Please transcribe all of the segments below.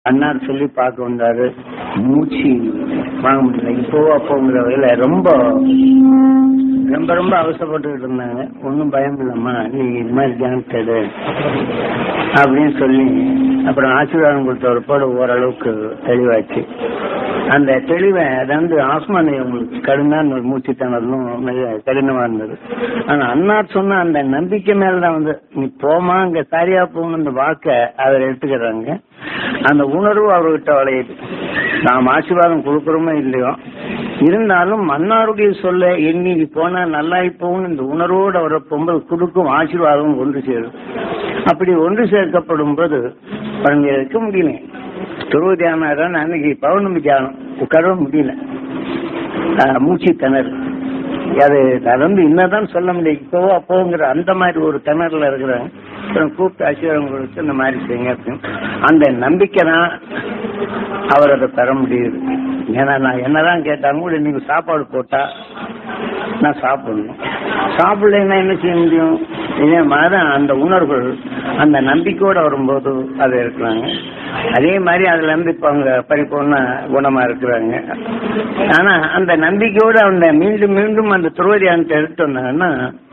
அண்ணார் சொல்லி பார்க்க வந்தாரு மூச்சு வாங்க முடியல இப்போ அப்போங்கிற வகையில ரொம்ப ரொம்ப ரொம்ப அவசரப்பட்டுக்கிட்டு இருந்தாங்க ஒன்றும் பயம் இல்லம்மா நீ இது மாதிரி தியானத்தை எடு அப்படின்னு சொல்லி அப்புறம் ஆசீர்வாதம் கொடுத்த ஒரு பாடு ஓரளவுக்கு தெளிவாச்சு அந்த தெளிவை அதாவது ஆஸ்மானை உங்களுக்கு கடுமையான ஒரு மூச்சு திணறலும் மிக கடினமா இருந்தது ஆனா அண்ணார் சொன்ன அந்த நம்பிக்கை மேலதான் வந்து நீ போமா அங்க சரியா போகணும் அந்த வாக்க அவர் எடுத்துக்கிறாங்க அந்த உணர்வு அவர்கிட்ட வளையுது நாம் ஆசீர்வாதம் கொடுக்கறோமோ இல்லையோ இருந்தாலும் மன்னாருடைய சொல்ல எண்ணி நீ போனா நல்லா போகணும் இந்த உணர்வோடு அவரை பொங்கல் கொடுக்கும் ஆசீர்வாதம் ஒன்று சேரும் அப்படி ஒன்று சேர்க்கப்படும் போது அவங்க இருக்க முடியல துருவ தியானம் அன்னைக்கு பௌர்ணமி தியானம் உட்கார முடியல ஆஹ் மூச்சு திணறு அது அது வந்து என்னதான் சொல்ல முடியும் இப்போவோ அப்போங்கிற அந்த மாதிரி ஒரு திணறல இருக்கிறாங்க அப்புறம் கூப்பிட்டு ஆசீர்வாதம் கொடுத்து இந்த மாதிரி செய்யுங்க அப்படின்னு அந்த நம்பிக்கை தான் அவர் அதை பெற முடியுது ஏன்னா நான் என்னதான் கேட்டாங்க கூட நீங்க சாப்பாடு போட்டா நான் சாப்பிடணும் சாப்பிடலைன்னா என்ன செய்ய முடியும் இதே மாதிரி அந்த உணர்வுகள் அந்த நம்பிக்கையோட வரும்போது அதை இருக்கிறாங்க அதே மாதிரி அதுல இருந்து இப்ப அவங்க பரிபூர்ண குணமா இருக்கிறாங்க ஆனா அந்த நம்பிக்கையோட அந்த மீண்டும் மீண்டும் அந்த துருவதியானத்தை எடுத்து வந்தாங்கன்னா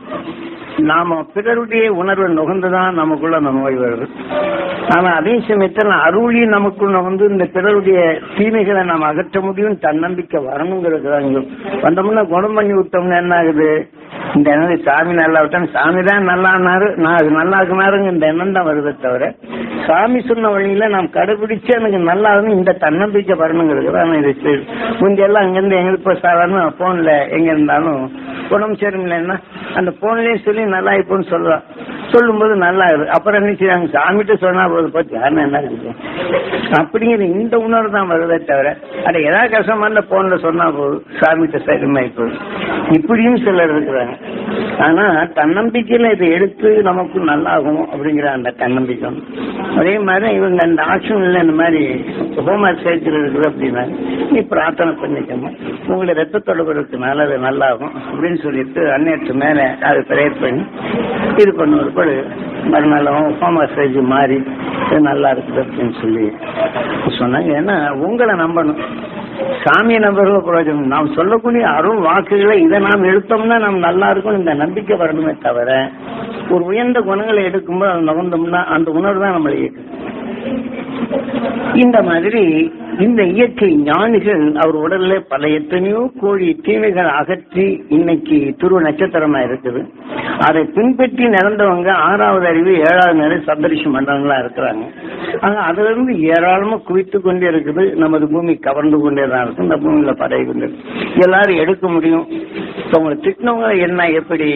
நாம பிறருடைய உணர்வை நுகர்ந்துதான் நமக்குள்ள அந்த நோய் வருது ஆனா அதே சமயத்தில் அருளி நமக்குள்ள வந்து இந்த பிறருடைய தீமைகளை நாம் அகற்ற முடியும் தன்னம்பிக்கை வரணுங்கிறது தான் இங்க வந்தோம்னா குணம் பண்ணி விட்டோம்னா என்ன ஆகுது இந்த எண்ணம் சாமி நல்லா விட்டோம் சாமி தான் நல்லானாரு நான் அது நல்லா இருக்குனாருங்க இந்த எண்ணம் தான் வருதே தவிர சாமி சொன்ன வழியில நாம் கடைபிடிச்சு எனக்கு நல்லா இருக்கும் இந்த தன்னம்பிக்கை வரணுங்கிறது தான் இது சரி. முந்தையெல்லாம் அங்கிருந்து எங்க இப்போ சாதாரண போன்ல எங்க இருந்தாலும் உடம்பு சரியில்லைன்னா அந்த போன்லயே சொல்லி நல்லா இப்போன்னு சொல்லலாம் சொல்லும்போது நல்லா இருக்கு அப்புறம் என்ன செய்வாங்க சாமிகிட்ட சொன்னா போது பார்த்து யாருன்னு என்ன இருக்கு அப்படிங்கிற இந்த உணர்வு தான் வருதே தவிர அட ஏதாவது கஷ்டமா இல்ல போன்ல சொன்னா போதும் சாமிகிட்ட சரிமாயி போகுது இப்படியும் சிலர் இருக்கிறாங்க ஆனா தன்னம்பிக்கையில இதை எடுத்து நமக்கு நல்லாகும் அப்படிங்கிற அந்த தன்னம்பிக்கை அதே மாதிரி இவங்க அந்த ஆக்ஷன்ல இந்த மாதிரி ஹோம் எக்ஸசைஸ்ல இருக்குது அப்படின்னா நீ பிரார்த்தனை பண்ணிக்கணும் உங்களுடைய ரத்த தொடர்பு இருக்கனால அது நல்லாகும் அப்படின்னு சொல்லிட்டு அந்நேற்று மேல அது பிரேயர் பண்ணி இது பண்ண ஒரு பாடு மறுநாள் ஹோம் எக்ஸசைஸ் மாறி இது நல்லா இருக்குது அப்படின்னு சொல்லி சொன்னாங்க ஏன்னா உங்களை நம்பணும் சாமியை நம்புறது பிரயோஜனம் நாம் சொல்லக்கூடிய அருள் வாக்குகளை இதை நாம் எடுத்தோம்னா நாம் நல்லா இருக்கும் இந்த நம்பிக்கை வரணுமே தவிர ஒரு உயர்ந்த குணங்களை எடுக்கும்போது அது நகர்ந்தோம்னா அந்த உணர்வு தான் நம்மளை இயக்கும் இந்த மாதிரி இந்த இயற்கை ஞானிகள் அவர் உடல்ல பல எத்தனையோ கோழி தீமைகள் அகற்றி இன்னைக்கு துருவ நட்சத்திரமா இருக்குது அதை பின்பற்றி நடந்தவங்க ஆறாவது அறிவு ஏழாவது நிலை சப்தரிஷி மண்டலங்களா இருக்கிறாங்க ஆனா அதுல இருந்து ஏராளமா குவித்து கொண்டே இருக்குது நமது பூமி கவர்ந்து கொண்டே தான் இருக்கு இந்த பூமியில பரவி கொண்டு இருக்கு. எல்லாரும் எடுக்க முடியும் இப்ப உங்களை திட்டினவங்க என்ன எப்படி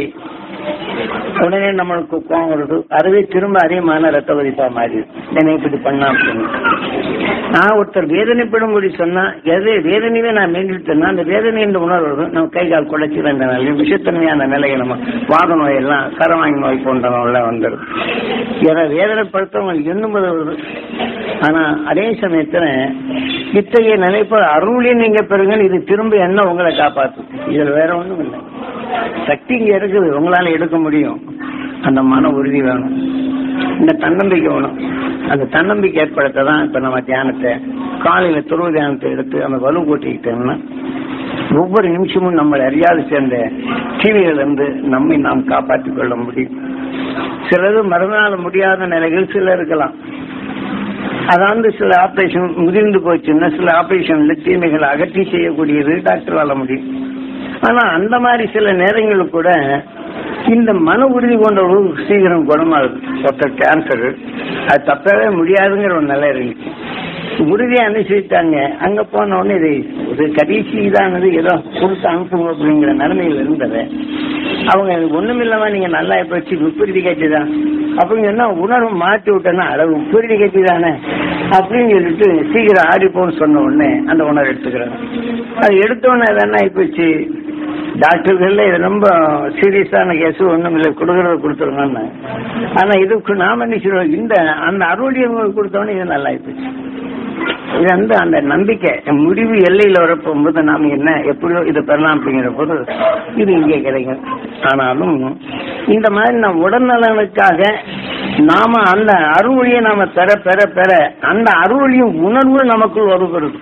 உடனே நம்மளுக்கு கோவம் வருது அதுவே திரும்ப அதிகமான ரத்த வதிப்பா மாறி என்னை இப்படி பண்ணா அப்படின்னு நான் ஒருத்தர் வேதனைப்படும்படி சொன்னா எதை வேதனையே நான் மேண்டிட்டேன்னா அந்த வேதனை என்ற உணர்வு வரும் நம்ம கை கால் குழைச்சி ரெண்டு நாள் விஷத்தன்மையான நிலையை நம்ம வாத நோய் எல்லாம் கரவாங்கி நோய் போன்றவங்களாம் வந்துடும் எதை வேதனைப்படுத்தவங்க என்னும் போது வருது ஆனா அதே சமயத்துல இத்தகைய நினைப்ப அருளே நீங்க பெறுங்க இது திரும்ப என்ன உங்களை காப்பாத்தும் இதுல வேற ஒண்ணும் இல்லை சக்தி இங்க இருக்குது உங்களால எடுக்க முடியும் அந்த மன உறுதி வேணும் இந்த தன்னம்பிக்கை வேணும் அந்த தன்னம்பிக்கை ஏற்படுத்த தான் இப்ப நம்ம தியானத்தை காலையில துருவ தியானத்தை எடுத்து அந்த வலு கூட்டிக்கிட்டோம்னா ஒவ்வொரு நிமிஷமும் நம்மளை அறியாது சேர்ந்த தீமைகள் இருந்து நம்மை நாம் காப்பாற்றிக் கொள்ள முடியும் சிலது மறுநாள் முடியாத நிலைகள் சில இருக்கலாம் அதாவது சில ஆபரேஷன் முதிர்ந்து போச்சுன்னா சில ஆபரேஷன்ல தீமைகளை அகற்றி செய்யக்கூடியது டாக்டரால முடியும் ஆனா அந்த மாதிரி சில நேரங்களில் கூட இந்த மன உறுதி கொண்டவர்கள் சீக்கிரம் குணமாகுது ஒருத்தர் கேன்சர் அது தப்பவே முடியாதுங்கிற ஒரு நிலை இருக்கு உறுதியா அனுசரித்தாங்க அங்க போன உடனே இது ஒரு கடைசி இதானது ஏதோ கொடுத்து அனுப்புங்க அப்படிங்கிற நிலைமையில் இருந்தது அவங்க ஒண்ணுமில்லாம நீங்க நல்லா போச்சு முப்பரிதி கட்சிதான் அப்படின்னு சொன்னா உணர்வு மாற்றி விட்டேன்னா அளவு முப்பரிதி கட்சி தானே அப்படின்னு சொல்லிட்டு சீக்கிரம் ஆடிப்போன்னு சொன்ன உடனே அந்த உணர்வு எடுத்துக்கிறாங்க அது எடுத்த உடனே அது என்ன ஆயிப்போச்சு டாக்டர்கள்ல இது ரொம்ப சீரியஸான கேஸ் ஒண்ணும் இல்லை கொடுக்கறத கொடுத்துருங்கன்னு ஆனா இதுக்கு நாம என்ன செய்வோம் இந்த அந்த அருளியவங்களுக்கு கொடுத்தோன்னே இது நல்லா ஆயிப்போச்சு இது வந்து அந்த நம்பிக்கை முடிவு எல்லையில வரப்போகும்போது நாம என்ன எப்படியோ இதை பெறலாம் அப்படிங்கிற போது இது இங்கே கிடைக்கும் ஆனாலும் இந்த மாதிரி நான் உடல்நலனுக்காக நாம அந்த அருள்மொழியை நாம பெற பெற பெற அந்த அருள்மொழியும் உணர்வு நமக்குள் வருகிறது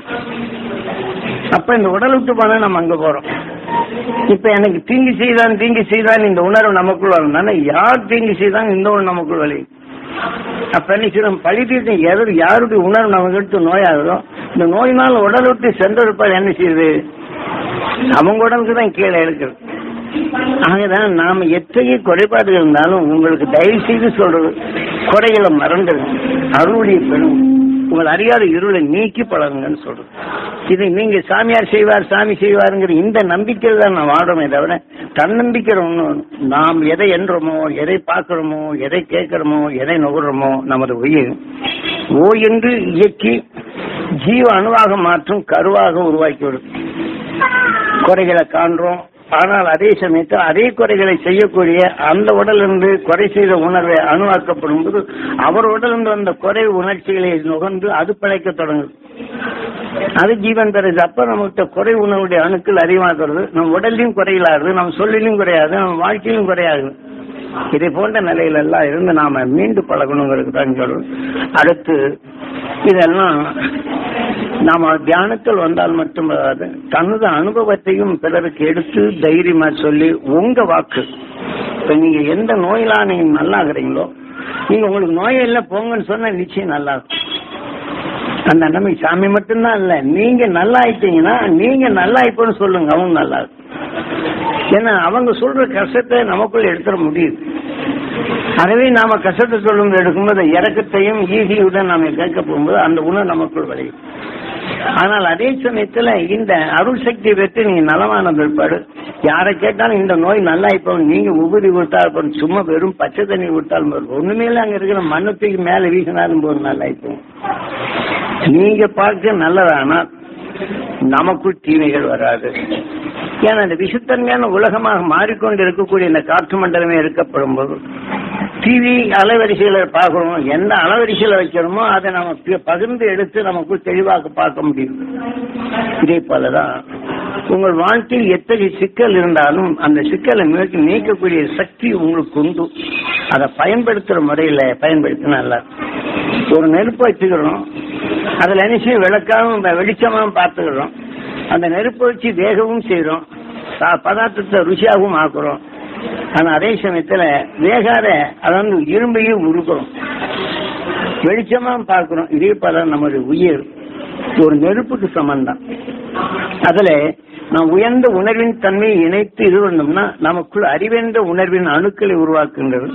அப்ப இந்த உடல் விட்டு போனா நம்ம அங்க போறோம் இப்ப எனக்கு தீங்கு செய்தான் தீங்கு செய்தான் இந்த உணர்வு நமக்குள் வரும் ஆனா யார் தீங்கு செய்தான் இந்த உணர்வு நமக்குள் வலி அப்ப என்ன செய்யணும் பழி தீர்த்தம் எது யாருடைய உணர்வு நமக்கு எடுத்து நோயாகுதோ இந்த நோயினால் உடல் விட்டு சென்றெடுப்பார் என்ன செய்யுது அவங்க உடலுக்கு தான் கீழே இருக்குது ஆகதான் நாம எத்தகைய குறைபாடு இருந்தாலும் உங்களுக்கு தயவு செய்து சொல்றது குறைகளை மறந்துடு அருளுடைய பெணும் உங்கள் அறியாத இருளை நீக்கி பழகுங்கன்னு சொல்றது இதை நீங்க சாமியார் செய்வார் சாமி செய்வாருங்கிற இந்த நம்பிக்கையில் தான் நான் வாடுறோமே தவிர தன்னம்பிக்கை ஒண்ணு நாம் எதை என்றோமோ எதை பார்க்கிறோமோ எதை கேட்கிறோமோ எதை நுகர்றோமோ நமது உயிர் ஓ என்று இயக்கி ஜீவ அணுவாக மாற்றும் கருவாக உருவாக்கி விடும் குறைகளை காண்றோம் ஆனால் அதே சமயத்தில் அதே குறைகளை செய்யக்கூடிய அந்த உடலிருந்து குறை செய்த உணர்வை அணுவாக்கப்படும் போது அவர் உடலிருந்து வந்த குறை உணர்ச்சிகளை நுகர்ந்து அது பிழைக்க தொடங்குது அது ஜீவன் தருது அப்ப நமக்கு குறை உணவுடைய அணுக்கள் அதிகமாகிறது நம்ம உடல்லையும் குறையிலாது நம்ம சொல்லிலும் குறையாது நம்ம வாழ்க்கையிலும் குறையாது இதை போன்ற நிலையில எல்லாம் இருந்து நாம மீண்டு பழகணுங்கிறது தான் சொல்றோம் அடுத்து இதெல்லாம் நாம தியானத்தில் வந்தால் மட்டும் வராது தனது அனுபவத்தையும் பிறருக்கு எடுத்து தைரியமா சொல்லி உங்க வாக்கு இப்ப நீங்க எந்த நோயிலா நீங்க நல்லாகிறீங்களோ நீங்க உங்களுக்கு நோய் இல்லை போங்கன்னு சொன்னா நிச்சயம் நல்லா இருக்கும் அந்த நம்பி சாமி மட்டும்தான் இல்ல நீங்க நல்லா ஆயிட்டீங்கன்னா நீங்க நல்லா ஆயிப்போன்னு சொல்லுங்க அவங்க நல்லா இருக்கும் ஏன்னா அவங்க சொல்ற கஷ்டத்தை நமக்குள்ள எடுத்துட முடியுது அதுவே நாம கஷ்டத்தை சொல்லும் எடுக்கும்போது இறக்கத்தையும் ஈகியுடன் நாம கேட்க போகும்போது அந்த உணர்வு நமக்குள் விளையும் ஆனால் அதே சமயத்துல இந்த அருள் சக்தியை பெற்று நீங்க நலமான பிற்பாடு யாரை கேட்டாலும் இந்த நோய் நல்லா இப்போ நீங்க உபரி விட்டால் போதும் சும்மா வெறும் பச்சை தண்ணி விட்டாலும் போதும் ஒண்ணுமே இல்லை அங்க இருக்கிற மண்ணத்துக்கு மேல வீசினாலும் போதும் நல்லா இப்போ நீங்க பார்க்க நல்லதானா நமக்குள் தீமைகள் வராது ஏன்னா இந்த விசுத்தன்மையான உலகமாக மாறிக்கொண்டு இருக்கக்கூடிய இந்த காற்று மண்டலமே இருக்கப்படும் போது டிவி அலைவரிசையில பார்க்கணும் எந்த அலைவரிசையில வைக்கிறோமோ அதை நம்ம பி- பகிர்ந்து எடுத்து நமக்குள் தெளிவாக பார்க்க முடியும் இதே போலதான் உங்கள் வாழ்க்கையில் எத்தகைய சிக்கல் இருந்தாலும் அந்த சிக்கலை நோக்கி நீக்கக்கூடிய சக்தி உங்களுக்கு உண்டு அதை பயன்படுத்துற முறையில பயன்படுத்தினா நல்லா இருக்கும். ஒரு நெருப்பு வச்சுக்கிறோம் அதுல என்ன செய்யும் விளக்காம வெளிச்சமாவும் பார்த்துக்கிறோம் அந்த நெருப்பு வச்சு வேகவும் செய்யறோம் சா- பதார்த்தத்தை ருசியாகவும் ஆக்குறோம் ஆனா அதே சமயத்துல வேகாத அதாவது இரும்பையும் உருக்குறோம் வெளிச்சமா பார்க்கிறோம் இதே போல நம்முடைய உயிர் ஒரு நெருப்புக்கு சமந்தான் அதுல நாம் உயர்ந்த உணர்வின் தன்மையை இணைத்து இது பண்ணோம்னா நமக்குள் அறிவென்ற உணர்வின் அணுக்களை உருவாக்குகின்றது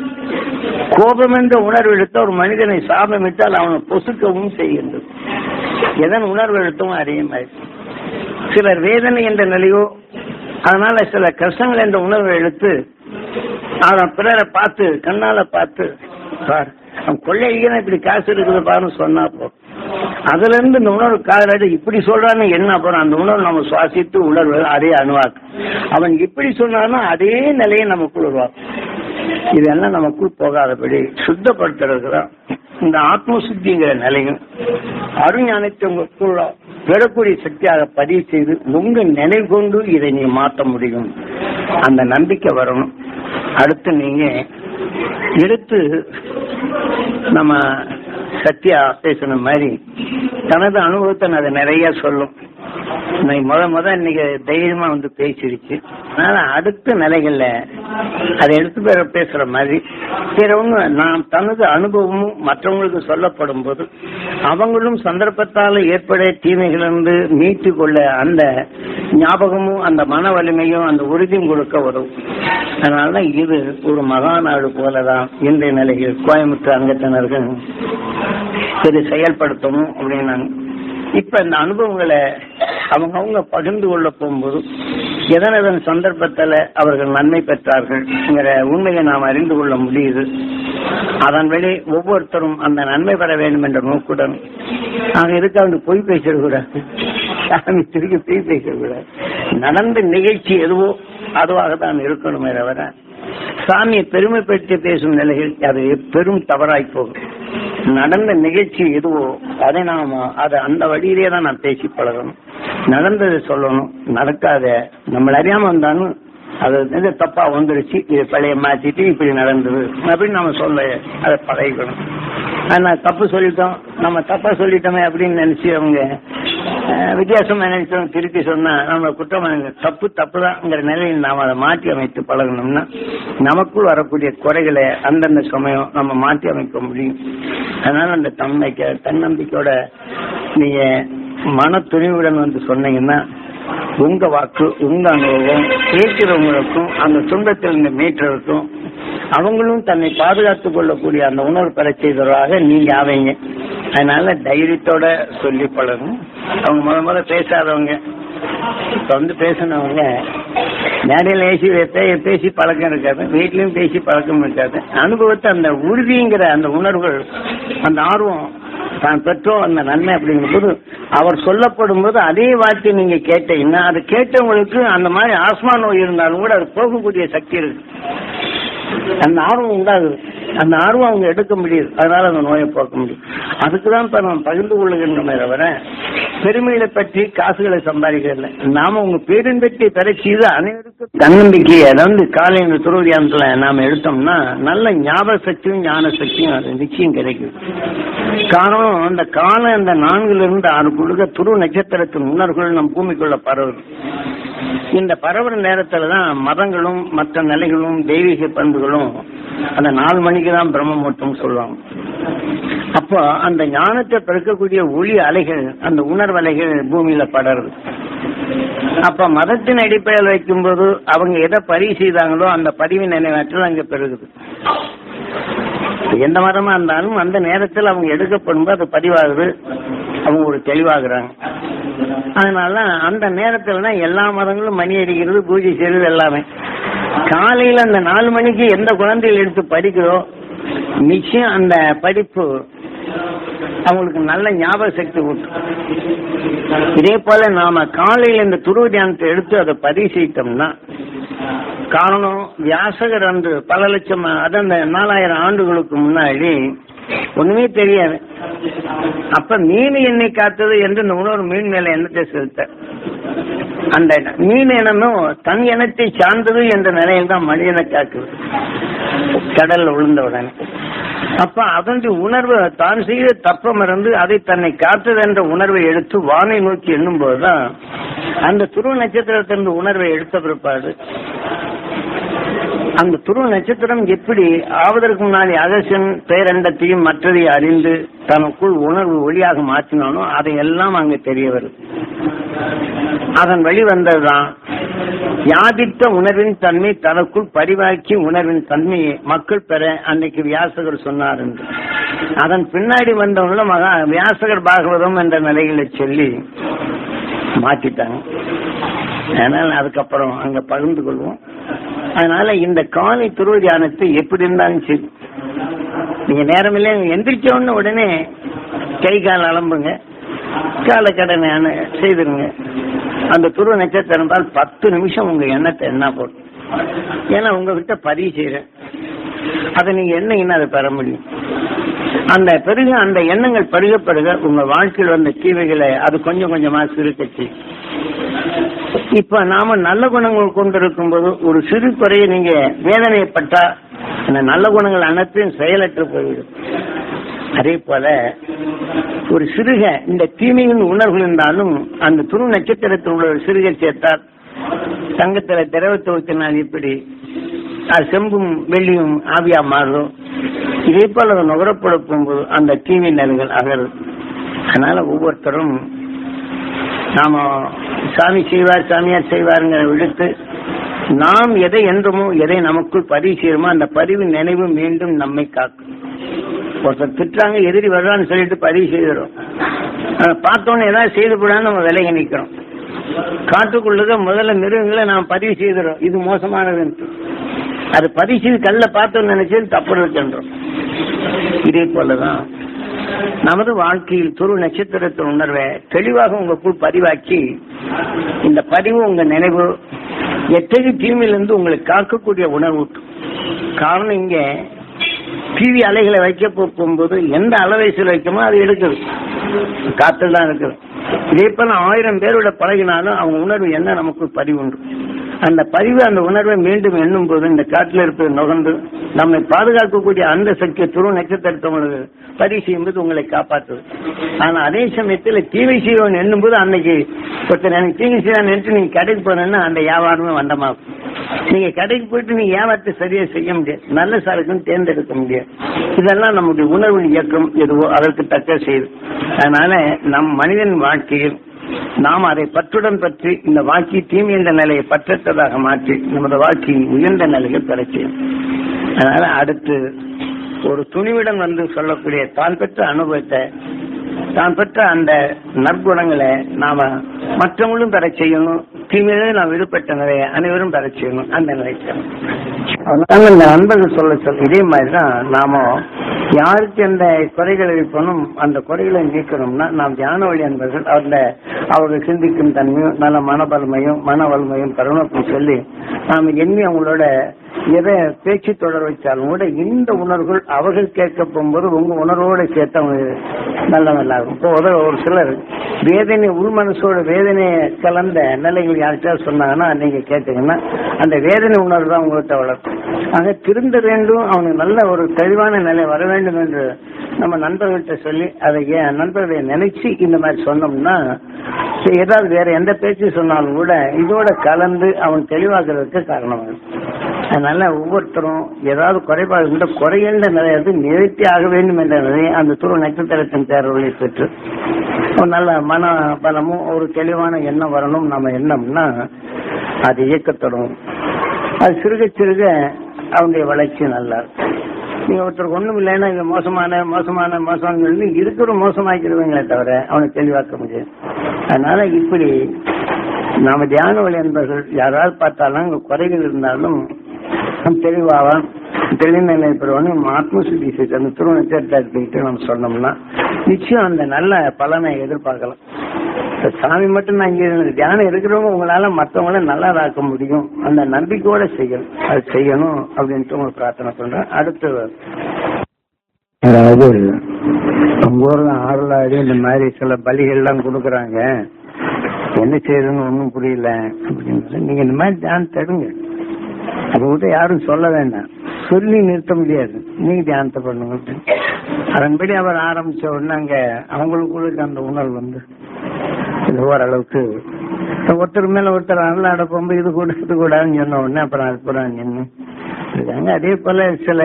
கோபம் என்ற உணர்வு எடுத்த ஒரு மனிதனை சாபமிட்டால் அவனை பொசுக்கவும் செய்கின்றது எதன் உணர்வு எடுத்தோம் அதே மாதிரி சிலர் வேதனை என்ற நிலையோ அதனால சில கஷ்டங்கள் என்ற உணர்வை எடுத்து அவன் பிறரை பார்த்து கண்ணால பார்த்து பார் அவன் கொள்ளையன இப்படி காசு இருக்குது பாருன்னு சொன்னா போ அதுல இருந்து இந்த உணர்வு காதலாடி இப்படி சொல்றான்னு என்ன அப்புறம் அந்த உணர்வு நம்ம சுவாசித்து உணர்வு அதே அணுவாக்கு அவன் இப்படி சொன்னான்னா அதே நிலையை நமக்குள் உருவாக்கும் இதெல்லாம் நமக்குள் போகாதபடி சுத்தப்படுத்துறதுக்கு தான் இந்த ஆத்ம சுத்திங்கிற நிலையும் அருஞானத்தை உங்களுக்குள்ள பெறக்கூடிய சக்தியாக பதிவு செய்து உங்க நினைவு கொண்டு இதை நீ மாற்ற முடியும் அந்த நம்பிக்கை வரணும் அடுத்து நீங்க எடுத்து நம்ம சத்யா பேசுன மாதிரி தனது அனுபவத்தை நான் அதை நிறைய சொல்லும் இன்னைக்கு முத முத இன்னைக்கு தைரியமா வந்து பேசிடுச்சு அதனால அடுத்த நிலைகள்ல அதை எடுத்து பேர பேசுற மாதிரி வேற ஒண்ணு நான் தனது அனுபவமும் மற்றவங்களுக்கு சொல்லப்படும் போது அவங்களும் சந்தர்ப்பத்தால ஏற்பட தீமைகளிலிருந்து மீட்டு கொள்ள அந்த ஞாபகமும் அந்த மன வலிமையும் அந்த உறுதியும் கொடுக்க வரும் அதனாலதான் இது ஒரு மகாநாடு போலதான் இன்றைய நிலையில் கோயம்புத்தூர் அங்கத்தினர்கள் இது செயல்படுத்தணும் அப்படின்னாங்க இப்ப இந்த அனுபவங்களை அவங்க அவங்க பகிர்ந்து கொள்ள போகும்போது எதன் எதன் சந்தர்ப்பத்துல அவர்கள் நன்மை பெற்றார்கள்ங்கிற உண்மையை நாம் அறிந்து கொள்ள முடியுது அதன் வழி ஒவ்வொருத்தரும் அந்த நன்மை பெற வேண்டும் என்ற நோக்குடன் நாங்க இதுக்கு அவங்க பொய் பேசிடக்கூடாது சாமி திருப்பி பொய் பேசக்கூடாது நடந்த நிகழ்ச்சி எதுவோ அதுவாக தான் இருக்கணுமே தவிர சாமியை பெருமைப்படுத்தி பேசும் நிலையில் அது பெரும் தவறாய் போகும் நடந்த நிகழ்ச்சி எதுவோ அதை நாம அதை அந்த வழியிலே தான் நான் பேசி பழகணும் நடந்ததை சொல்லணும் நடக்காத நம்மள அறியாம வந்தாலும் அது வந்து தப்பா வந்துருச்சு இது பழைய மாத்திட்டு இப்படி நடந்தது அப்படின்னு நம்ம சொல்ல அதை பழகிக்கணும் ஆனா தப்பு சொல்லிட்டோம் நம்ம தப்பா சொல்லிட்டோமே அப்படின்னு நினைச்சு அவங்க அஹ், வித்தியாசமா நினைச்சோம் திருப்பி சொன்னா நம்ம குற்றம் தப்பு தப்பு தான்ங்கிற நிலையில் நாம் அதை மாற்றி அமைத்து பழகணும்னா நமக்குள் வரக்கூடிய குறைகளை அந்தந்த சமயம் நம்ம மாற்றி அமைக்க முடியும் அதனால அந்த தன்மைக்க தன்னம்பிக்கையோட நீங்க மன துணிவுடன் வந்து சொன்னீங்கன்னா உங்க வாக்கு உங்க அனுபவம் கேட்கிறவங்களுக்கும் அந்த துன்பத்திலிருந்து மீட்டருக்கும் அவங்களும் தன்னை பாதுகாத்துக் கொள்ளக்கூடிய அந்த உணர்வு பெற செய்தவராக நீங்க ஆவீங்க அதனால தைரியத்தோட சொல்லி பழகும் அவங்க முத முத பேசாதவங்க இப்ப வந்து பேசினவங்க மேடையில் ஏசி பே- பேசி பழக்கம் இருக்காது வீட்லயும் பேசி பழக்கம் இருக்காது அனுபவத்தை அந்த உறுதிங்கிற அந்த உணர்வுகள் அந்த ஆர்வம் தான் பெற்றோம் அந்த நன்மை அப்படிங்கிற போது அவர் சொல்லப்படும் போது அதே வார்த்தை நீங்க கேட்டீங்கன்னா அது கேட்டவங்களுக்கு அந்த மாதிரி ஆஸ்மா நோய் இருந்தாலும் கூட அது போகக்கூடிய சக்தி இருக்கு அந்த ஆர்வம் உண்டாகுது அந்த ஆர்வம் அவங்க எடுக்க முடியுது அதனால அந்த நோயை போக்க முடியும் அதுக்குதான் இப்ப நம்ம பகிர்ந்து கொள்ளுகின்றமே தவிர பெருமைகளை பற்றி காசுகளை சம்பாதிக்கிறதில்ல நாம உங்க பேரின்பத்தை பெற செய்து அனைவருக்கும் தன்னம்பிக்கை அதாவது காலை இந்த துறவியானத்துல நாம எடுத்தோம்னா நல்ல ஞாபக சக்தியும் ஞான சக்தியும் அது நிச்சயம் கிடைக்கும் காரணம் அந்த காலம் அந்த நான்குல இருந்து ஆறு குழுக துரு நட்சத்திரத்தின் உணர்வுகள் நம் பூமிக்குள்ள பரவுது இந்த பரவுற நேரத்துல தான் மதங்களும் மற்ற நிலைகளும் தெய்வீக பண்புகளும் அந்த நாலு மணிக்கு தான் பிரம்மமூர்த்தம் சொல்லுவாங்க அப்போ அந்த ஞானத்தை பெருக்கக்கூடிய ஒளி அலைகள் அந்த உணர்வு அலைகள் பூமியில படருது அப்ப மதத்தின் அடிப்படையில் வைக்கும்போது அவங்க எதை பதிவு செய்தாங்களோ அந்த பதிவின் நினைவாற்றல் அங்க பெருகுது எந்த மதமா இருந்தாலும் அந்த நேரத்தில் அவங்க எடுக்கப்படும்போது அது பதிவாகுது அவங்க ஒரு தெளிவாகுறாங்க அதனால அந்த நேரத்துல தான் எல்லா மதங்களும் மணி அடிக்கிறது பூஜை செய்யறது எல்லாமே காலையில அந்த நாலு மணிக்கு எந்த குழந்தைகள் எடுத்து படிக்கிறோ நிச்சயம் அந்த படிப்பு அவங்களுக்கு நல்ல ஞாபக சக்தி ஊட்டும் இதே போல நாம காலையில இந்த துருவ தியானத்தை எடுத்து அதை பதிவு செய்தோம்னா காரணம் வியாசகர் அன்று பல லட்சம் அது அந்த நாலாயிரம் ஆண்டுகளுக்கு முன்னாடி ஒண்ணுமே தெரியாது அப்ப மீன் என்னை காத்தது என்று இந்த உணர்வு மீன் மேல எண்ணத்தை செலுத்த அந்த மீன் இனமும் தன் இனத்தை சார்ந்தது என்ற நிலையில் தான் மனிதனை காக்குது கடல்ல விழுந்த உடனே அப்ப அதனுடைய உணர்வு தான் செய்த தப்பம் இருந்து அதை தன்னை காத்தது என்ற உணர்வை எடுத்து வானை நோக்கி எண்ணும் போதுதான் அந்த துருவ நட்சத்திரத்திலிருந்து உணர்வை எடுத்த பிற்பாடு அந்த துருவ நட்சத்திரம் எப்படி ஆவதற்கு முன்னாடி அகசன் பேரண்டத்தையும் மற்றதை அறிந்து தனக்குள் உணர்வு ஒளியாக மாற்றினானோ அதையெல்லாம் அங்கு தெரிய வருது அதன் வழி வந்ததுதான் யாதித்த உணர்வின் தன்மை தனக்குள் பரிவாக்கி உணர்வின் தன்மையை மக்கள் பெற அன்னைக்கு வியாசகர் சொன்னார் என்று அதன் பின்னாடி வந்தவங்களும் மகா வியாசகர் பாகவதம் என்ற நிலைகளை சொல்லி மாத்திட்டாங்க அதனால அதுக்கப்புறம் அங்க பகிர்ந்து கொள்வோம் அதனால இந்த காலை துருவ தியானத்தை எப்படி இருந்தாலும் சரி நீங்க நேரமில்லை எந்திரிச்ச உடனே உடனே கை கால் அலம்புங்க கால கடனை அணு- செய்திருங்க அந்த துருவ நட்சத்திரம் பால் பத்து நிமிஷம் உங்க எண்ணத்தை என்ன போடும் ஏன்னா உங்ககிட்ட பதிவு செய்யறேன் அதை நீங்க என்னங்கன்னா அதை பெற முடியும் அந்த பெருக அந்த எண்ணங்கள் பெருக பெருக உங்க வாழ்க்கையில் வந்த தீவைகளை அது கொஞ்சம் கொஞ்சமா சுருக்கச்சு இப்ப நாம நல்ல குணங்கள் கொண்டிருக்கும் போது ஒரு சிறு குறையை நீங்க வேதனைப்பட்டா அந்த நல்ல குணங்கள் அனைத்தையும் செயலற்று போய்விடும் அதே போல ஒரு சிறுக இந்த தீமையின் உணர்வு இருந்தாலும் அந்த துரு நட்சத்திரத்தில் உள்ள ஒரு சிறுகை சேர்த்தால் தங்கத்துல திரவத்தை ஊற்றினால் எப்படி அது செம்பும் வெள்ளியும் ஆவியா மாறும் இதே போல அது நுகரப்பட போகும்போது அந்த தீமை நிலைகள் அகரும் அதனால ஒவ்வொருத்தரும் நாம சாமி செய்வார் சாமியார் செய்வாருங்கிற விடுத்து நாம் எதை என்றுமோ எதை நமக்குள் பதிவு செய்யணுமோ அந்த பதிவு நினைவு மீண்டும் நம்மை காக்கும் ஒருத்தர் திட்டுறாங்க எதிரி வர்றான்னு சொல்லிட்டு பதிவு செய்கிறோம் பார்த்தோன்னே ஏதாவது செய்து போடான்னு நம்ம விலகி நிற்கிறோம் காட்டுக்குள்ளத முதல்ல மிருகங்களை நாம் பதிவு செய்கிறோம் இது மோசமானதுன்ட்டு அது பதிவு செய்து கல்ல பார்த்தோம்னு நினைச்சது தப்பு இருக்கின்றோம் இதே போலதான் நமது வாழ்க்கையில் துரு நட்சத்திரத்தின் உணர்வை தெளிவாக உங்களுக்குள் பதிவாக்கி இந்த பதிவு உங்க நினைவு எத்தகைய தீமையிலிருந்து உங்களை காக்கக்கூடிய உணர்வு காரணம் இங்க டிவி அலைகளை வைக்க போகும்போது எந்த அலைவயசில் வைக்கமோ அது எடுக்குது காத்தில் தான் இருக்குது இதே போல ஆயிரம் பேரோட பழகினாலும் அவங்க உணர்வு என்ன நமக்கு பதிவுண்டு அந்த பதிவு அந்த உணர்வை மீண்டும் எண்ணும் போது இந்த காட்டில் இருப்பது நுகர்ந்து நம்மை பாதுகாக்கக்கூடிய அந்த சக்தியை துருவ நட்சத்திரத்தை உங்களுக்கு பதிவு செய்யும்போது உங்களை காப்பாற்றுது ஆனா அதே சமயத்தில் தீமை செய்வன் எண்ணும் போது அன்னைக்கு ஒருத்தர் எனக்கு தீமை செய்வான் நினைச்சு நீங்க கடைக்கு போனேன்னா அந்த வியாபாரமே வண்டமாகும் நீங்க கடைக்கு போயிட்டு நீங்க வியாபாரத்தை சரியா செய்ய முடியாது நல்ல சரக்குன்னு தேர்ந்தெடுக்க முடியாது இதெல்லாம் நம்முடைய உணர்வு இயக்கம் எதுவோ அதற்கு தக்க செய்யுது அதனால நம் மனிதன் வாழ்க்கையில் நாம் அதை பற்றுடன் பற்றி இந்த வாழ்க்கை தீமை என்ற நிலையை பற்றற்றதாக மாற்றி நமது வாழ்க்கையை உயர்ந்த நிலையில் பெற செய்யும் அதனால அடுத்து ஒரு துணிவிடம் வந்து சொல்லக்கூடிய தான் பெற்ற அனுபவத்தை தான் பெற்ற அந்த நற்குணங்களை நாம மற்றவங்களும் பெற செய்யணும் தீமையிலே நாம் விடுபட்ட நிலையை அனைவரும் பெற செய்யணும் அந்த நிலைக்கு அதனால இந்த நண்பர்கள் சொல்ல சொல்ல இதே மாதிரிதான் நாம யாருக்கு எந்த குறைகள் இருப்பனும் அந்த குறைகளை நீக்கணும்னா நாம் தியான வழி அன்பர்கள் அந்த அவர்கள் சிந்திக்கும் தன்மையும் நல்ல மனபலமையும் மன வலிமையும் பெறணும் சொல்லி நாம் எண்ணி அவங்களோட எதை பேச்சு தொடர் வைத்தாலும் கூட இந்த உணர்வுகள் அவர்கள் கேட்க போகும்போது உங்க உணர்வோட சேர்த்து அவங்க நல்ல நல்லா இருக்கும் இப்போ ஒரு ஒரு சிலர் வேதனை உள் மனசோட வேதனை கலந்த நிலைகள் யார்கிட்ட சொன்னாங்கன்னா நீங்க கேட்டீங்கன்னா அந்த வேதனை உணர்வு தான் உங்கள்கிட்ட வளர்க்கும் ஆக திருந்த வேண்டும் அவனுக்கு நல்ல ஒரு தெளிவான நிலை வர வேண்டும் என்று நம்ம நண்பர்கள்ட்ட சொல்லி அதை ஏன் நண்பர்களை நினைச்சு இந்த மாதிரி சொன்னோம்னா சரி, ஏதாவது வேற எந்த பேச்சு சொன்னாலும் கூட இதோட கலந்து அவன் தெளிவாக்குறதுக்கு காரணமாகும் அதனால ஒவ்வொருத்தரும் ஏதாவது குறைபாடு இந்த குறைகின்ற நிலையது நிறுத்தி ஆக வேண்டும் என்ற நிலையை அந்த துரு நட்சத்திரத்தின் தேர்வுகளை பெற்று ஒரு நல்ல மன பலமும் ஒரு தெளிவான எண்ணம் வரணும் நம்ம எண்ணம்னா அது இயக்கத்தொடும் அது சிறுக சிறுக அவனுடைய வளர்ச்சி நல்லா இருக்கும் நீங்க ஒருத்தருக்கு ஒண்ணும் இல்லைன்னா இது மோசமான மோசமான மோசமான இருக்கிற மோசமாக்கிறவங்களே தவிர அவனை தெளிவாக்க முடியாது அதனால இப்படி நாம தியான வழி என்பர்கள் யாராவது பார்த்தாலும் அங்க குறைகள் இருந்தாலும் அவன் தெளிவாவான் தெளிநிலை பெறுவான் ஆத்ம சுத்தி செய்து அந்த திருவண்ணத்தை எடுத்துக்கிட்டு நம்ம சொன்னோம்னா நிச்சயம் அந்த நல்ல பலனை எதிர்பார்க்கலாம் இப்ப சாமி மட்டும் நான் இங்க இருந்து தியானம் இருக்கிறவங்க உங்களால மற்றவங்கள நல்லா ஆக்க முடியும் அந்த நம்பிக்கையோட செய்யணும் அது செய்யணும் அப்படின்ட்டு உங்களுக்கு பிரார்த்தனை பண்றேன் அடுத்து அதாவது உங்க ஊர்ல ஆறுலாடி இந்த மாதிரி சில பலிகள்லாம் கொடுக்குறாங்க என்ன செய்யறதுன்னு ஒன்றும் புரியல அப்படின்னு நீங்க இந்த மாதிரி தியானம் தடுங்க அதை விட்டு யாரும் சொல்ல வேண்டாம் சொல்லி நிறுத்த முடியாது நீங்க தியானத்தை பண்ணுங்க அப்படின்னு. அதன்படி அவர் ஆரம்பிச்ச உடனே அங்க அவங்களுக்குள்ள அந்த உணர்வு வந்து இது ஓரளவுக்கு ஒருத்தர் மேல ஒருத்தர் அல்லாட போகும்போது இது கூட இது கூடாதுன்னு சொன்ன உடனே அப்புறம் அற்புதம் நின்று இருக்காங்க அதே போல சில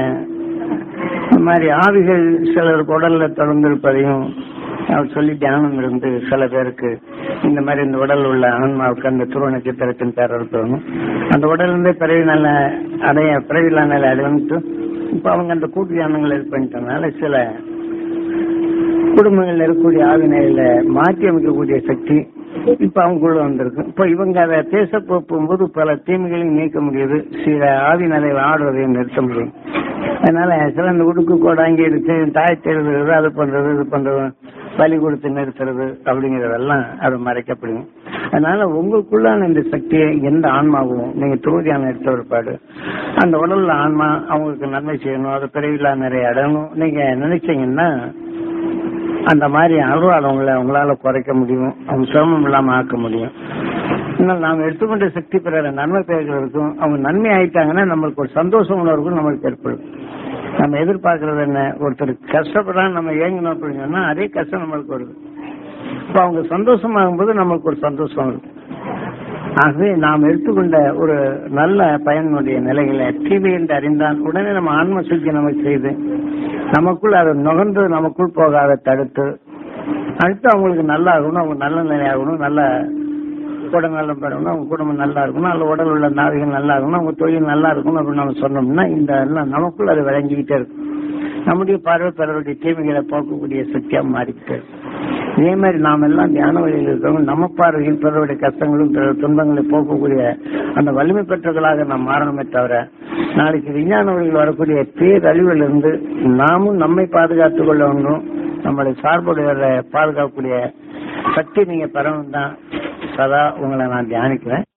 இந்த மாதிரி ஆவிகள் சிலர் உடல்ல தொடர்ந்திருப்பதையும் அவர் சொல்லி தியானம் இருந்து சில பேருக்கு இந்த மாதிரி இந்த உடல் உள்ள ஆன்மாவுக்கு அந்த துருவ நட்சத்திரத்தின் பேர் இருக்கணும் அந்த உடல் இருந்தே பிறவி நல்ல அடைய பிறவிலா நிலை அடைந்துட்டு இப்ப அவங்க அந்த கூட்டு தியானங்கள் இது பண்ணிட்டனால சில குடும்பங்கள்ல இருக்கக்கூடிய ஆவினையில மாற்றி அமைக்கக்கூடிய சக்தி இப்ப அவங்களுக்குள்ள வந்திருக்கு இப்ப இவங்க அதை பேச போகும்போது பல தீமைகளையும் நீக்க முடியுது சில ஆவி நிலையில் ஆடுவதையும் நிறுத்த முடியும் அதனால சில இந்த உடுக்கு கோடாங்கி எடுத்து தாயத்தை எழுதுறது அது பண்றது இது பண்றது பலி கொடுத்து நிறுத்துறது அப்படிங்கறதெல்லாம் அது மறைக்கப்படும் அதனால உங்களுக்குள்ளான இந்த சக்தியை எந்த ஆன்மாவும் நீங்க துருதியான எடுத்த ஒருபாடு அந்த உடல்ல ஆன்மா அவங்களுக்கு நன்மை செய்யணும் அது பிறவில்லா நிறைய அடணும் நீங்க நினைச்சீங்கன்னா அந்த மாதிரி அருளாளவங்களை உங்களால குறைக்க முடியும் அவங்க சிரமம் இல்லாம ஆக்க முடியும் ஆனால் நாம் எடுத்துக்கொண்ட சக்தி பிறர நன்மை பெறுகிறதுக்கும் அவங்க நன்மை ஆயிட்டாங்கன்னா நம்மளுக்கு ஒரு சந்தோஷம் உணர்வுக்கும் நம்மளுக்கு ஏற்படும் நம்ம எதிர்பார்க்கறது என்ன ஒருத்தர் கஷ்டப்படுறாங்க நம்ம ஏங்கணும் அப்படின்னு சொன்னா அதே கஷ்டம் நம்மளுக்கு வருது இப்ப அவங்க சந்தோஷமாகும்போது நம்மளுக்கு ஒரு சந்தோஷம் வருது ஆகவே நாம் எடுத்துக்கொண்ட ஒரு நல்ல பயனுடைய நிலைகளை தீமை என்று அறிந்தான் உடனே நம்ம ஆன்ம சுத்தி நமக்கு செய்து நமக்குள் அதை நுகர்ந்து நமக்குள் போகாத தடுத்து அடுத்து அவங்களுக்கு நல்லா ஆகணும் அவங்க நல்ல நிலை ஆகணும் நல்ல குடநலம் பெறணும் அவங்க குடும்பம் நல்லா இருக்கணும் அல்ல உடல் உள்ள நாவிகள் நல்லா இருக்கணும் அவங்க தொழில் நல்லா இருக்கணும் அப்படின்னு நம்ம சொன்னோம்னா இந்த எல்லாம் நமக்குள் அது விளங்கிக்கிட்டே இருக்கும் நம்முடைய பார்வை பிறருடைய தீமைகளை போக்கக்கூடிய சக்தியா மாறிக்கிட்டே இருக்கும் இதே மாதிரி நாம் எல்லாம் தியான வழியில் இருக்கிறவங்க நம்ம பார்வையில் பிறருடைய கஷ்டங்களும் பிறர் துன்பங்களை போக்கக்கூடிய அந்த வலிமை பெற்றவர்களாக நாம் மாறணுமே தவிர நாளைக்கு விஞ்ஞான வழியில் வரக்கூடிய பேரழிவிலிருந்து நாமும் நம்மை பாதுகாத்துக் கொள்ள வேண்டும் நம்மளை சார்புடைய பாதுகாக்கக்கூடிய சக்தி நீங்க பெறணும் தான் சதா உங்களை நான் தியானிக்கிறேன்